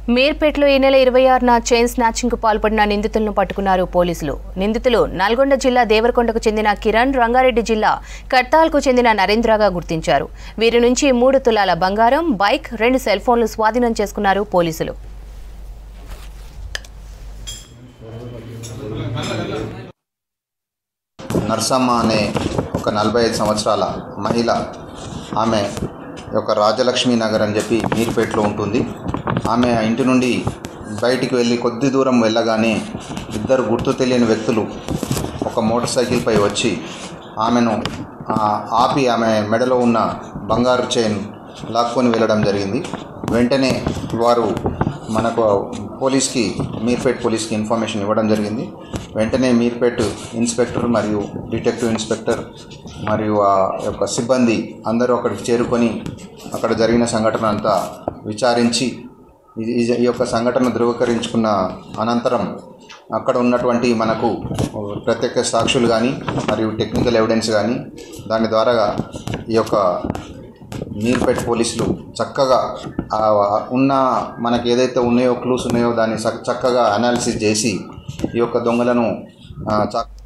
మీర్పేటలో ఈ నెల ఇరవై ఆరున చైన్ స్నాచింగ్కు పాల్పడిన నిందితులను పట్టుకున్నారు పోలీసులు నిందితులు నల్గొండ జిల్లా దేవరకొండకు చెందిన కిరణ్ రంగారెడ్డి జిల్లా కర్తాల్కు చెందిన నరేంద్రగా గుర్తించారు వీరి నుంచి మూడు తులాల బంగారం బైక్ రెండు సెల్ ఫోన్లు స్వాధీనం చేసుకున్నారు పోలీసులు నర్సమ్మ అనే ఒక నలభై ఐదు సంవత్సరాల మహిళ ఆమె ఒక రాజలక్ష్మి నగర్ అని చెప్పి మీర్పేటలో ఉంటుంది ఆమె ఆ ఇంటి నుండి బయటికి వెళ్ళి కొద్ది దూరం వెళ్ళగానే ఇద్దరు గుర్తు తెలియని వ్యక్తులు ఒక మోటార్ సైకిల్పై వచ్చి ఆమెను ఆ, ఆపి ఆమె మెడలో ఉన్న బంగారు చైన్ లాక్కొని వెళ్ళడం జరిగింది వెంటనే వారు మనకు పోలీస్కి మీర్పేట్ పోలీస్కి ఇన్ఫర్మేషన్ ఇవ్వడం జరిగింది వెంటనే మీర్పేట్ ఇన్స్పెక్టర్ మరియు డిటెక్టివ్ ఇన్స్పెక్టర్ మరియు ఆ యొక్క సిబ్బంది అందరూ అక్కడికి చేరుకొని అక్కడ జరిగిన సంఘటన అంతా విచారించి ఇది- ఇది- ఈ యొక్క సంఘటన ధృవీకరించుకున్న అనంతరం అక్కడ ఉన్నటువంటి మనకు ప్రత్యక్ష సాక్షులు కానీ మరియు టెక్నికల్ ఎవిడెన్స్ కానీ దాని ద్వారా ఈ యొక్క మీర్పేట్ పోలీసులు చక్కగా ఆ ఉన్న మనకి ఏదైతే ఉన్నాయో క్లూస్ ఉన్నాయో దాన్ని చక్- చక్కగా అనాలిసిస్ చేసి ఈ యొక్క దొంగలను ఆ, చ-